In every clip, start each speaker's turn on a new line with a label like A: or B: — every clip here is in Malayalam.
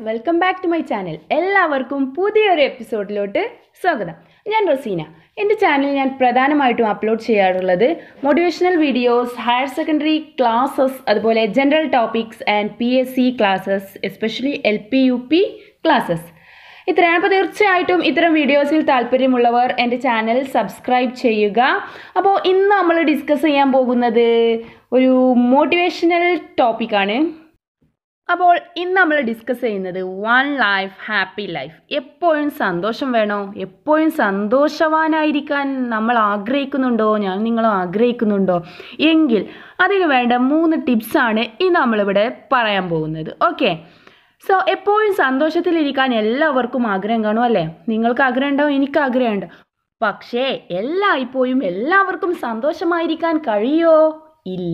A: welcome back to my channel എല്ലാവർക്കും പുതിയൊരു എപ്പിസോഡിലോട്ട് സ്വാഗതം ഞാൻ റസീന എൻ്റെ ചാനൽ ഞാൻ പ്രധാനമായിട്ടും അപ്ലോഡ് ചെയ്യാറുള്ളത് motivational videos higher secondary classes അതുപോലെ general topics and P S C classes especially L P U P classes ഇത്രയാണ് അപ്പോൾ തീർച്ചയായിട്ടും ഇത്തരം വീഡിയോസിൽ താല്പര്യമുള്ളവർ എൻ്റെ ചാനൽ സബ്സ്ക്രൈബ് ചെയ്യുക അപ്പോൾ ഇന്ന് നമ്മൾ ഡിസ്കസ് ചെയ്യാൻ പോകുന്നത് ഒരു മോട്ടിവേഷണൽ ടോപ്പിക്കാണ് അപ്പോൾ ഇന്ന് നമ്മൾ ഡിസ്കസ് ചെയ്യുന്നത് വൺ ലൈഫ് ഹാപ്പി ലൈഫ് എപ്പോഴും സന്തോഷം വേണോ എപ്പോഴും സന്തോഷവാനായിരിക്കാൻ നമ്മൾ ആഗ്രഹിക്കുന്നുണ്ടോ ഞാൻ നിങ്ങൾ ആഗ്രഹിക്കുന്നുണ്ടോ എങ്കിൽ അതിന് വേണ്ട മൂന്ന് ടിപ്സാണ് ഇന്ന് നമ്മളിവിടെ പറയാൻ പോകുന്നത് ഓക്കെ സോ എപ്പോഴും സന്തോഷത്തിലിരിക്കാൻ എല്ലാവർക്കും ആഗ്രഹം കാണും അല്ലേ നിങ്ങൾക്ക് ആഗ്രഹം ഉണ്ടാവും എനിക്ക് ആഗ്രഹമുണ്ട് പക്ഷേ എല്ലായ്പ്പോഴും എല്ലാവർക്കും സന്തോഷമായിരിക്കാൻ കഴിയോ ഇല്ല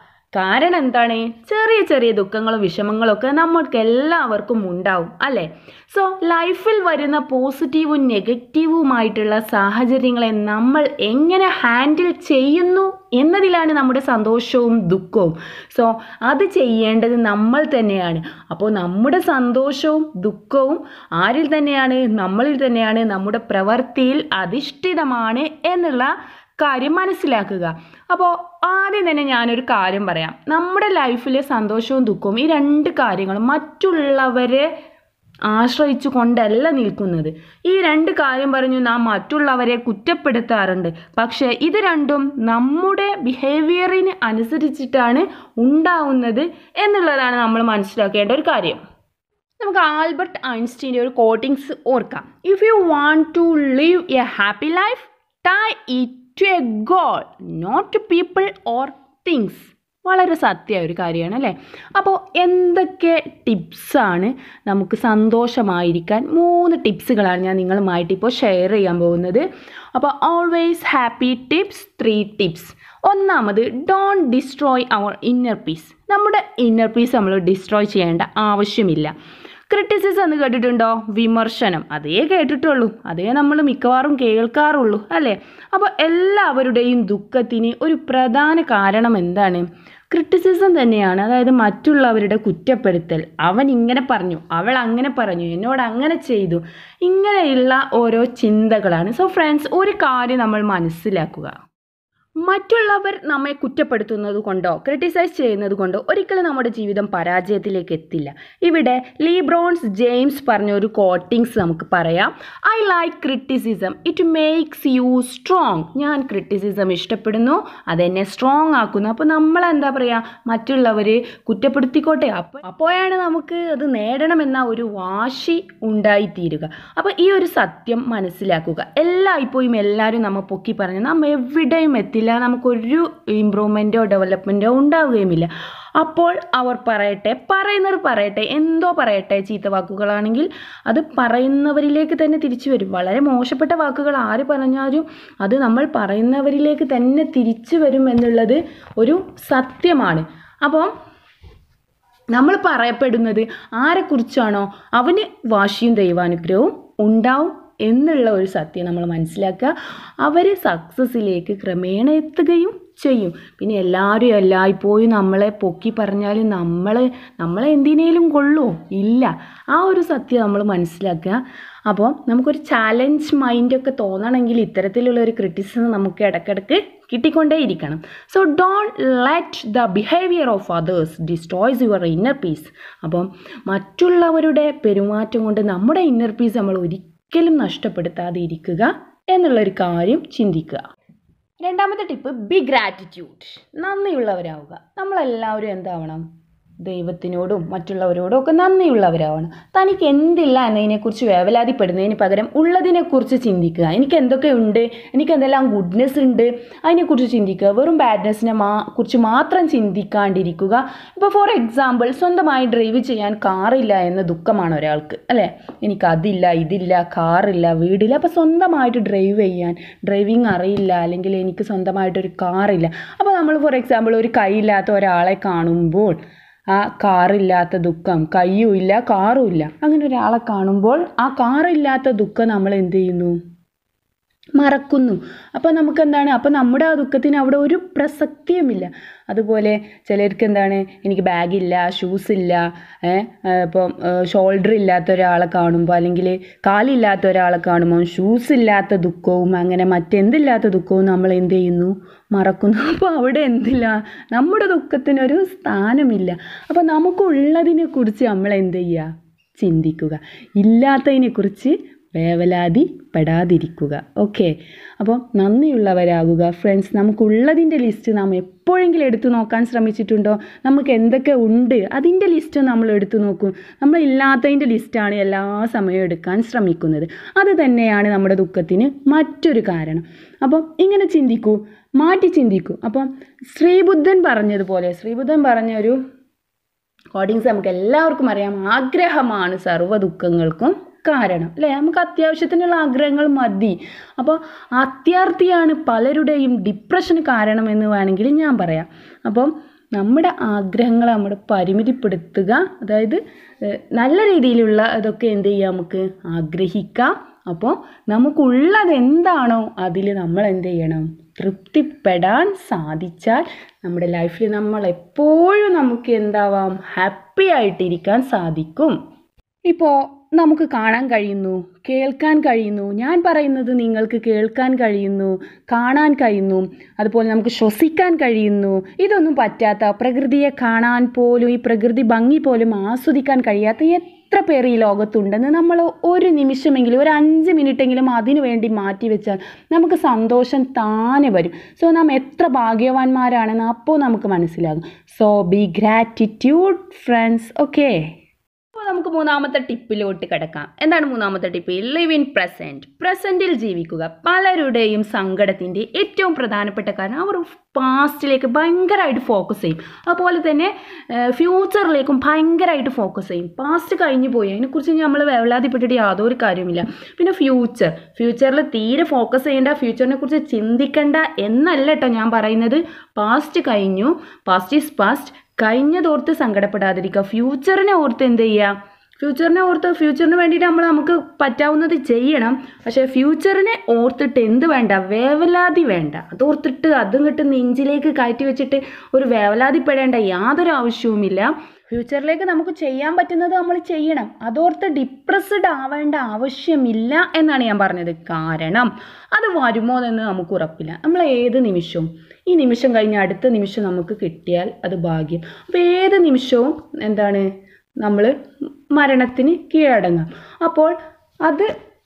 A: കാരണം എന്താണ് ചെറിയ ചെറിയ ദുഃഖങ്ങളും വിഷമങ്ങളും ഒക്കെ നമ്മൾക്ക് എല്ലാവർക്കും ഉണ്ടാവും അല്ലേ സോ ലൈഫിൽ വരുന്ന പോസിറ്റീവും നെഗറ്റീവുമായിട്ടുള്ള സാഹചര്യങ്ങളെ നമ്മൾ എങ്ങനെ ഹാൻഡിൽ ചെയ്യുന്നു എന്നതിലാണ് നമ്മുടെ സന്തോഷവും ദുഃഖവും സോ അത് ചെയ്യേണ്ടത് നമ്മൾ തന്നെയാണ് അപ്പോൾ നമ്മുടെ സന്തോഷവും ദുഃഖവും ആരിൽ തന്നെയാണ് നമ്മളിൽ തന്നെയാണ് നമ്മുടെ പ്രവൃത്തിയിൽ അധിഷ്ഠിതമാണ് എന്നുള്ള കാര്യം മനസ്സിലാക്കുക അപ്പോൾ ആദ്യം തന്നെ ഞാനൊരു കാര്യം പറയാം നമ്മുടെ ലൈഫിലെ സന്തോഷവും ദുഃഖവും ഈ രണ്ട് കാര്യങ്ങളും മറ്റുള്ളവരെ ആശ്രയിച്ചു കൊണ്ടല്ല നിൽക്കുന്നത് ഈ രണ്ട് കാര്യം പറഞ്ഞു നാം മറ്റുള്ളവരെ കുറ്റപ്പെടുത്താറുണ്ട് പക്ഷേ ഇത് രണ്ടും നമ്മുടെ ബിഹേവിയറിന് അനുസരിച്ചിട്ടാണ് ഉണ്ടാവുന്നത് എന്നുള്ളതാണ് നമ്മൾ മനസ്സിലാക്കേണ്ട ഒരു കാര്യം നമുക്ക് ആൽബർട്ട് ഐൻസ്റ്റീൻ്റെ ഒരു കോട്ടിങ്സ് ഓർക്കാം if you want to live a happy life tie it to a goal not to people or things വളരെ സത്യമായ ഒരു കാര്യമാണ് അല്ലേ അപ്പോൾ എന്തൊക്കെ ടിപ്സാണ് നമുക്ക് സന്തോഷമായിരിക്കാൻ മൂന്ന് ടിപ്സുകളാണ് ഞാൻ നിങ്ങളുമായിട്ട് ഇപ്പോൾ ഷെയർ ചെയ്യാൻ പോകുന്നത് അപ്പോൾ always happy tips three tips ഒന്നാമത് don't destroy our inner peace നമ്മുടെ ഇന്നർ പീസ് നമ്മൾ ഡിസ്ട്രോയ് ചെയ്യേണ്ട ആവശ്യമില്ല ക്രിറ്റിസിസം എന്ന് കേട്ടിട്ടുണ്ടോ വിമർശനം അതേ കേട്ടിട്ടുള്ളൂ അതേ നമ്മൾ മിക്കവാറും കേൾക്കാറുള്ളൂ അല്ലേ അപ്പോൾ എല്ലാവരുടെയും ദുഃഖത്തിന് ഒരു പ്രധാന കാരണം എന്താണ് ക്രിറ്റിസിസം തന്നെയാണ് അതായത് മറ്റുള്ളവരുടെ കുറ്റപ്പെടുത്തൽ അവൻ ഇങ്ങനെ പറഞ്ഞു അവൾ അങ്ങനെ പറഞ്ഞു എന്നോട് അങ്ങനെ ചെയ്തു ഇങ്ങനെയുള്ള ഓരോ ചിന്തകളാണ് സോ ഫ്രണ്ട്സ് ഒരു കാര്യം നമ്മൾ മനസ്സിലാക്കുക മറ്റുള്ളവർ നമ്മെ കുറ്റപ്പെടുത്തുന്നത് കൊണ്ടോ ക്രിട്ടിസൈസ് ചെയ്യുന്നത് കൊണ്ടോ ഒരിക്കലും നമ്മുടെ ജീവിതം പരാജയത്തിലേക്ക് എത്തില്ല ഇവിടെ ലീബ്രോൺസ് ജെയിംസ് പറഞ്ഞ ഒരു കോട്ടിങ്സ് നമുക്ക് പറയാം I like criticism it makes you strong ഞാൻ ക്രിറ്റിസിസം ഇഷ്ടപ്പെടുന്നു അതെന്നെ സ്ട്രോങ് ആക്കുന്നു അപ്പോൾ നമ്മൾ എന്താ പറയുക മറ്റുള്ളവർ കുറ്റപ്പെടുത്തിക്കോട്ടെ അപ്പോൾ അപ്പോഴാണ് നമുക്ക് അത് നേടണമെന്ന ഒരു വാശി ഉണ്ടായിത്തീരുക അപ്പോൾ ഈ ഒരു സത്യം മനസ്സിലാക്കുക എല്ലായ്പ്പോഴും എല്ലാവരും നമ്മൾ പൊക്കി പറഞ്ഞ് നമ്മൾ എവിടെയും എത്തില്ല നമുക്കൊരു ഇമ്പ്രൂവ്മെൻറ്റോ ഡെവലപ്മെൻറ്റോ ഉണ്ടാവുകയുമില്ല അപ്പോൾ അവർ പറയട്ടെ പറയുന്നവർ പറയട്ടെ എന്തോ പറയട്ടെ ചീത്ത വാക്കുകളാണെങ്കിൽ അത് പറയുന്നവരിലേക്ക് തന്നെ തിരിച്ചു വരും വളരെ മോശപ്പെട്ട വാക്കുകൾ ആര് പറഞ്ഞാലും അത് നമ്മൾ പറയുന്നവരിലേക്ക് തന്നെ തിരിച്ചു വരും എന്നുള്ളത് ഒരു സത്യമാണ് അപ്പോൾ നമ്മൾ പറയപ്പെടുന്നത് ആരെക്കുറിച്ചാണോ അവന് വാശിയും ദൈവാനുഗ്രഹവും ഉണ്ടാവും എന്നുള്ള ഒരു സത്യം നമ്മൾ മനസ്സിലാക്കുക അവർ സക്സസ്സിലേക്ക് ക്രമേണ എത്തുകയും ചെയ്യും പിന്നെ എല്ലാവരും എല്ലായ്പ്പോഴും നമ്മളെ പൊക്കി പറഞ്ഞാൽ നമ്മൾ നമ്മളെ എന്തിനേലും കൊള്ളുമോ ഇല്ല ആ ഒരു സത്യം നമ്മൾ മനസ്സിലാക്കുക അപ്പോൾ നമുക്കൊരു ചാലഞ്ച് മൈൻഡൊക്കെ തോന്നണമെങ്കിൽ ഇത്തരത്തിലുള്ള ഒരു ക്രിറ്റിസിസം നമുക്ക് ഇടയ്ക്കിടയ്ക്ക് കിട്ടിക്കൊണ്ടേയിരിക്കണം so don't let the behaviour of others destroys your inner peace അപ്പം മറ്റുള്ളവരുടെ പെരുമാറ്റം കൊണ്ട് നമ്മുടെ ഇന്നർ പീസ് നമ്മൾ ഒരിക്കലും നഷ്ടപ്പെടുത്താതെ ഇരിക്കുക എന്നുള്ളൊരു കാര്യം ചിന്തിക്കുക രണ്ടാമത്തെ ടിപ്പ് ബി ഗ്രാറ്റിറ്റ്യൂഡ് നന്ദിയുള്ളവരാവുക നമ്മളെല്ലാവരും എന്താവണം ദൈവത്തിനോടും മറ്റുള്ളവരോടും ഒക്കെ നന്ദിയുള്ളവരാവണം തനിക്ക് എന്തില്ല എന്നതിനെക്കുറിച്ച് വേവലാതിപ്പെടുന്നതിന് പകരം ഉള്ളതിനെക്കുറിച്ച് ചിന്തിക്കുക എനിക്ക് എന്തൊക്കെ ഉണ്ട് എനിക്ക് എന്തെല്ലാം ഗുഡ്നെസ് ഉണ്ട് അതിനെക്കുറിച്ച് ചിന്തിക്കുക വെറും ബാഡ്നെസ്സിനെ മാ കുറിച്ച് മാത്രം ചിന്തിക്കാണ്ടിരിക്കുക ഇപ്പോൾ ഫോർ എക്സാമ്പിൾ സ്വന്തമായി ഡ്രൈവ് ചെയ്യാൻ കാറില്ല എന്ന ദുഃഖമാണ് ഒരാൾക്ക് അല്ലേ എനിക്ക് അതില്ല ഇതില്ല കാറില്ല വീടില്ല അപ്പോൾ സ്വന്തമായിട്ട് ഡ്രൈവ് ചെയ്യാൻ ഡ്രൈവിംഗ് അറിയില്ല അല്ലെങ്കിൽ എനിക്ക് സ്വന്തമായിട്ടൊരു കാറില്ല അപ്പോൾ നമ്മൾ ഫോർ എക്സാമ്പിൾ ഒരു കൈയില്ലാത്ത ഒരാളെ കാണുമ്പോൾ ആ കാറില്ലാത്ത ദുഃഖം കയ്യും ഇല്ല കാറും ഇല്ല അങ്ങനെ ഒരാളെ കാണുമ്പോൾ ആ കാറില്ലാത്ത ദുഃഖം നമ്മൾ എന്ത് ചെയ്യുന്നു മറക്കുന്നു അപ്പോൾ നമുക്ക് എന്താണ് അപ്പോൾ നമ്മുടെ ആ ദുഃഖത്തിന് അവിടെ ഒരു പ്രസക്തിയുമില്ല അതുപോലെ ചിലർക്ക് എന്താണ് എനിക്ക് ബാഗില്ല ഷൂസ് ഇല്ല ഇപ്പം ഷോൾഡർ ഇല്ലാത്ത ഒരാളെ കാണുമ്പോൾ അല്ലെങ്കിൽ കാലില്ലാത്ത ഒരാളെ കാണുമ്പോൾ ഷൂസ് ഇല്ലാത്ത ദുഃഖവും അങ്ങനെ മറ്റെന്തില്ലാത്ത ദുഃഖവും നമ്മൾ എന്ത് ചെയ്യുന്നു മറക്കുന്നു അപ്പോൾ അവിടെ എന്തില്ല നമ്മുടെ ദുഃഖത്തിനൊരു സ്ഥാനമില്ല അപ്പോൾ നമുക്കുള്ളതിനെ കുറിച്ച് നമ്മൾ എന്ത് ചെയ്യുക ചിന്തിക്കുക ഇല്ലാത്തതിനെക്കുറിച്ച് വേവലാതി പെടാതിരിക്കുക ഓക്കെ അപ്പോൾ നന്ദിയുള്ളവരാകുക ഫ്രണ്ട്സ് നമുക്കുള്ളതിൻ്റെ ലിസ്റ്റ് നാം എപ്പോഴെങ്കിലും എടുത്തു നോക്കാൻ ശ്രമിച്ചിട്ടുണ്ടോ നമുക്ക് എന്തൊക്കെ ഉണ്ട് അതിൻ്റെ ലിസ്റ്റ് നമ്മൾ എടുത്തു നോക്കും നമ്മൾ ഇല്ലാത്തതിൻ്റെ ലിസ്റ്റാണ് എല്ലാ സമയവും എടുക്കാൻ ശ്രമിക്കുന്നത് അത് തന്നെയാണ് നമ്മുടെ ദുഃഖത്തിന് മറ്റൊരു കാരണം അപ്പം ഇങ്ങനെ ചിന്തിക്കൂ മാറ്റി ചിന്തിക്കൂ അപ്പം ശ്രീബുദ്ധൻ പറഞ്ഞതുപോലെ ശ്രീബുദ്ധൻ പറഞ്ഞൊരു കോഡിങ്സ് നമുക്ക് എല്ലാവർക്കും അറിയാം ആഗ്രഹമാണ് സർവ്വ ദുഃഖങ്ങൾക്കും കാരണം അല്ലേ നമുക്ക് അത്യാവശ്യത്തിനുള്ള ആഗ്രഹങ്ങൾ മതി അപ്പോൾ അത്യാർത്ഥിയാണ് പലരുടെയും ഡിപ്രഷന് കാരണമെന്ന് വേണമെങ്കിൽ ഞാൻ പറയാം അപ്പം നമ്മുടെ ആഗ്രഹങ്ങൾ നമ്മൾ പരിമിതിപ്പെടുത്തുക അതായത് ഏഹ്, നല്ല രീതിയിലുള്ള ഇതൊക്കെ എന്ത് ചെയ്യാം നമുക്ക് ആഗ്രഹിക്കാം അപ്പോൾ നമുക്കുള്ളത് എന്താണോ അതിൽ നമ്മൾ എന്ത് ചെയ്യണം തൃപ്തിപ്പെടാൻ സാധിച്ചാൽ നമ്മുടെ ലൈഫിൽ നമ്മൾ എപ്പോഴും നമുക്ക് എന്താവാം ഹാപ്പി ആയിട്ടിരിക്കാൻ സാധിക്കും ഇപ്പോൾ നമുക്ക് കാണാൻ കഴിയുന്നു കേൾക്കാൻ കഴിയുന്നു ഞാൻ പറയുന്നത് നിങ്ങൾക്ക് കേൾക്കാൻ കഴിയുന്നു കാണാൻ കഴിയുന്നു അതുപോലെ നമുക്ക് ശ്വസിക്കാൻ കഴിയുന്നു ഇതൊന്നും പറ്റാത്ത പ്രകൃതിയെ കാണാൻ പോലും ഈ പ്രകൃതി ഭംഗി പോലും ആസ്വദിക്കാൻ കഴിയാത്ത എത്ര പേർ ഈ ലോകത്തുണ്ടെന്ന് നമ്മൾ ഒരു നിമിഷമെങ്കിലും ഒരു അഞ്ച് മിനിറ്റെങ്കിലും അതിനു വേണ്ടി മാറ്റി വെച്ചാൽ നമുക്ക് സന്തോഷം താനെ വരും സോ നാം എത്ര ഭാഗ്യവാന്മാരാണെന്ന് അപ്പോൾ നമുക്ക് മനസ്സിലാകും so be gratitude friends okay അപ്പോൾ നമുക്ക് മൂന്നാമത്തെ ടിപ്പിലോട്ട് കിടക്കാം എന്താണ് മൂന്നാമത്തെ ടിപ്പ് ലിവ് ഇൻ പ്രസൻറ്റ് പ്രസൻറ്റിൽ ജീവിക്കുക പലരുടെയും സങ്കടത്തിൻ്റെ ഏറ്റവും പ്രധാനപ്പെട്ട കാരണം അവർ പാസ്റ്റിലേക്ക് ഭയങ്കരമായിട്ട് ഫോക്കസ് ചെയ്യും അതുപോലെ തന്നെ ഫ്യൂച്ചറിലേക്കും ഭയങ്കരമായിട്ട് ഫോക്കസ് ചെയ്യും പാസ്റ്റ് കഴിഞ്ഞു പോയി അതിനെക്കുറിച്ച് നമ്മൾ വേവലാതിപ്പെട്ടിട്ട് യാതൊരു കാര്യമില്ല പിന്നെ ഫ്യൂച്ചർ ഫ്യൂച്ചറിൽ തീരെ ഫോക്കസ് ചെയ്യേണ്ട ഫ്യൂച്ചറിനെ കുറിച്ച് ചിന്തിക്കേണ്ട എന്നല്ല കേട്ടോ ഞാൻ പറയുന്നത് പാസ്റ്റ് കഴിഞ്ഞു പാസ്റ്റ് ഈസ് പാസ്റ്റ് കഴിഞ്ഞതോർത്ത് സങ്കടപ്പെടാതിരിക്കുക ഫ്യൂച്ചറിനെ ഓർത്ത് എന്ത് ചെയ്യുക ഫ്യൂച്ചറിനെ ഓർത്ത് ഫ്യൂച്ചറിന് വേണ്ടിയിട്ട് നമ്മൾ നമുക്ക് പറ്റാവുന്നത് ചെയ്യണം പക്ഷേ ഫ്യൂച്ചറിനെ ഓർത്തിട്ട് എന്ത് വേണ്ട വേവലാതി വേണ്ട അതോർത്തിട്ട് അതും കിട്ട് നെഞ്ചിലേക്ക് കയറ്റി വെച്ചിട്ട് ഒരു വേവലാതിപ്പെടേണ്ട യാതൊരു ആവശ്യവുമില്ല ഫ്യൂച്ചറിലേക്ക് നമുക്ക് ചെയ്യാൻ പറ്റുന്നത് നമ്മൾ ചെയ്യണം അതോർത്ത് ഡിപ്രസ്ഡ് ആവേണ്ട ആവശ്യമില്ല എന്നാണ് ഞാൻ പറഞ്ഞത് കാരണം അത് വരുമോ എന്ന് നമുക്ക് ഉറപ്പില്ല നമ്മൾ ഏത് നിമിഷവും ഈ നിമിഷം കഴിഞ്ഞ് അടുത്ത നിമിഷം നമുക്ക് കിട്ടിയാൽ അത് ഭാഗ്യം അപ്പോൾ ഏത് നിമിഷവും എന്താണ് നമ്മൾ മരണത്തിന് കീഴടങ്ങാം അപ്പോൾ അത്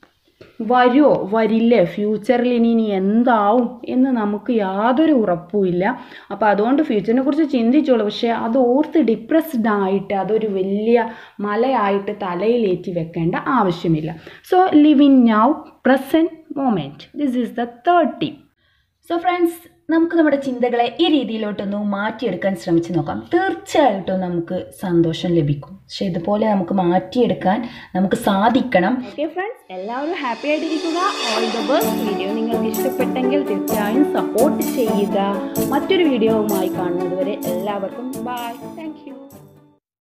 A: വരുമോ വരില്ലേ ഫ്യൂച്ചറിൽ ഇനി ഇനി എന്താവും എന്ന് നമുക്ക് യാതൊരു ഉറപ്പുമില്ല അപ്പോൾ അതുകൊണ്ട് ഫ്യൂച്ചറിനെ കുറിച്ച് ചിന്തിച്ചോളൂ പക്ഷേ അത് ഓർത്ത് ഡിപ്രസ്ഡ് ആയിട്ട് അതൊരു വലിയ മലയായിട്ട് തലയിലേറ്റി വെക്കേണ്ട ആവശ്യമില്ല so live in now present moment this is the third tip so friends നമുക്ക് നമ്മുടെ ചിന്തകളെ ഈ രീതിയിലോട്ടൊന്ന് മാറ്റിയെടുക്കാൻ ശ്രമിച്ചു നോക്കാം തീർച്ചയായിട്ടും നമുക്ക് സന്തോഷം ലഭിക്കും പക്ഷെ ഇതുപോലെ നമുക്ക് മാറ്റിയെടുക്കാൻ നമുക്ക് സാധിക്കണം ഓക്കെ ഫ്രണ്ട്സ് എല്ലാവരും ഹാപ്പി ആയിട്ടിരിക്കുക ഓൾ ദ ബെസ്റ്റ് വീഡിയോ നിങ്ങൾക്ക് ഇഷ്ടപ്പെട്ടെങ്കിൽ തീർച്ചയായും സപ്പോർട്ട് ചെയ്യുക മറ്റൊരു വീഡിയോവുമായി കാണുന്നത് വരെ എല്ലാവർക്കും ബൈ താങ്ക്